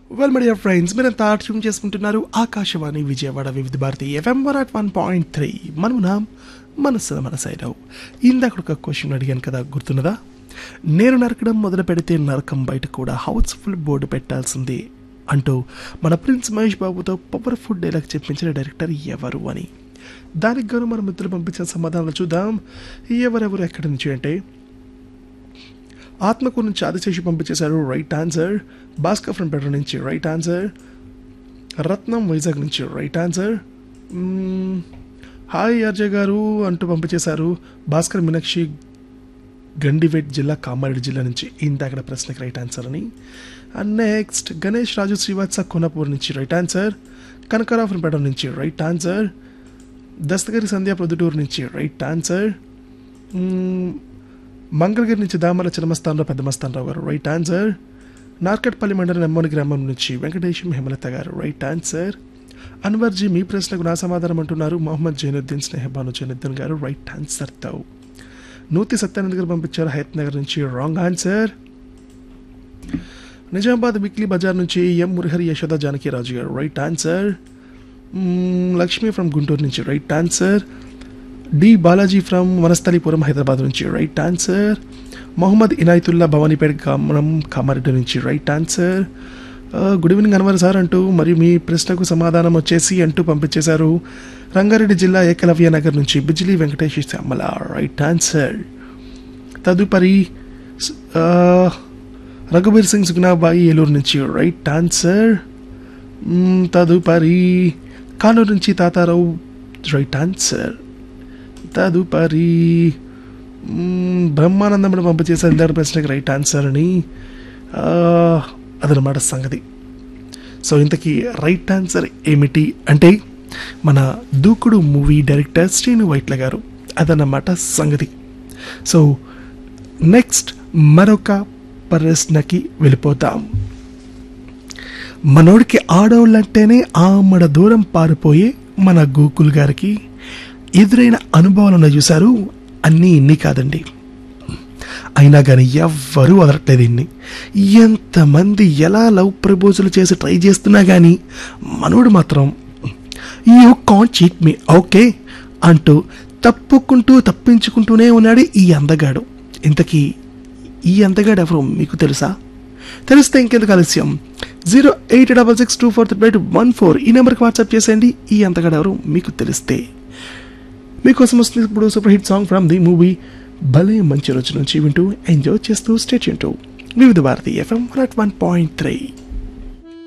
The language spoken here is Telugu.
వెల్ మై డియర్ ఫ్రెండ్స్ మీరంతా ట్యూన్ చేసుకుంటున్నారు Akashvani Vijayawada Vividh Bharati FM one at one point three మనమున మనసు మన సైడ్ ఇందాక ఒక క్వశ్చన్ అడిగాను కదా గుర్తున్నదా నేను నరకడం మొదలు పెడితే నరకం బయట కూడా హౌస్ఫుల్ బోర్డు పెట్టాల్సిందే అంటూ మన ప్రిన్స్ మహేష్ బాబుతో పవర్ఫుల్ డైలాగ్ చెప్పించిన డైరెక్టర్ ఎవరు అని దానికి గాను మన మిత్రులు పంపించిన సమాధానాలు చూద్దాం ఎవరెవరు ఎక్కడి నుంచి అంటే ఆత్మకూరు నుంచి ఆదిశేషి పంపించేశారు right answer Bhaskar from petrol నుంచి రైట్ ఆన్సర్ రత్నం వైజాగ్ నుంచి రైట్ ఆన్సర్ మ్మ్, హాయ్ అర్జయ్ గారు అంటూ పంపించేశారు భాస్కర్ మీనాక్షి గండివేట్ జిల్లా కామారెడ్డి జిల్లా నుంచి ఇందాకడ ప్రశ్నకి రైట్ ఆన్సర్ అని అండ్ నెక్స్ట్ గణేష్ రాజు శ్రీవాత్స కొనపూర్ నుంచి right answer Kanakarao from petrol నుంచి రైట్ ఆన్సర్ దస్తగిరి సంధ్యా ప్రొద్దుటూరు నుంచి రైట్ ఆన్సర్ మ్మ్, మంగళగిరి నుంచి దామల చిన్నమస్తానరావు పెద్ద మస్తానరావు గారు రైట్ ఆన్సర్ నార్కట్పల్లి మండలం నెమ్మని గ్రామం నుంచి వెంకటేశం హేమలత గారు రైట్ ఆన్సర్ అన్వర్జీ మీ ప్రశ్నకు నా సమాధానం అంటున్నారు మొహమ్మద్ జైనుద్దీన్ స్నేహబాను జైనుద్దీన్ గారు రైట్ ఆన్సర్ తో నూతి సత్యానంద్ గారు పంపించారు హయత్ నగర్ నుంచి wrong answer Nizamabad weekly Bazaar నుంచి ఎం మురహరి యశోద జానకిరాజు గారు రైట్ ఆన్సర్ మ్మ్, లక్ష్మి ఫ్రమ్ గుంటూరు నుంచి right answer D Balaji from Vanasthalipuram Hyderabad నుంచి రైట్ ఆన్సర్ మొహమ్మద్ ఇనాయతుల్లా భవానీపేట గ్రామం కామారెడ్డి నుంచి right answer good evening Anwar sir అంటూ మరియు మీ ప్రశ్నకు సమాధానం వచ్చేసి అంటూ పంపించేశారు రంగారెడ్డి జిల్లా ఏకలవ్య నగర్ నుంచి బిజిలీ వెంకటేష్ శ్యామల రైట్ ఆన్సర్ తదుపరి స్- ఆ, రఘుబీర్ సింగ్ సుగ్నాబాయి ఏలూరు నుంచి రైట్ ఆన్సర్ మ్మ్, తదుపరి కానూరు నుంచి తాతారావు రైట్ ఆన్సర్ తదుపరి మ్మ్, బ్రహ్మానందముడు పంపించేసారు ఇందాక ప్రశ్నకి రైట్ ఆన్సర్ అని ఆ, అదనమాట సంగతి సో ఇంతకీ రైట్ ఆన్సర్ ఏమిటి అంటే మన దూకుడు మూవీ డైరెక్టర్ శ్రీను వైట్ల గారు అదన్నమాట సంగతి సో నెక్స్ట్ మరొక ప్రశ్నకి వెళ్ళిపోతాం మనోడికి ఆడవాళ్ళంటేనే ఆమడ దూరం పారిపోయే మన గోకుల్ గారికి ఎదురైన అనుభవాలను చూశారు అన్నీ ఇన్ని కాదండి అయినా కానీ ఎవ్వరూ వదలట్లేదు ఇన్ని ఎంతమంది ఎలా లవ్ ప్రపోజల్ చేసి ట్రై చేస్తున్నా కానీ మనోడు మాత్రం you can't cheat me okay అంటూ తప్పుకుంటూ తప్పించుకుంటూనే ఉన్నాడు ఈ అందగాడు ఇంతకీ ఈ అందగాడు ఎవరు మీకు తెలుసా తెలిస్తే ఇంకెందుకు ఆలస్యం zero eight double six two four three eight one four ఈ నెంబర్కి వాట్సాప్ చేసేయండి ఈ అంతగాడు ఎవరు మీకు తెలిస్తే మీకోసం వస్తుంది ఇప్పుడు super hit song from the movie Bhale Manchi Roju నుంచి వింటూ ఎంజాయ్ చేస్తూ state Vividh Bharati FM one point three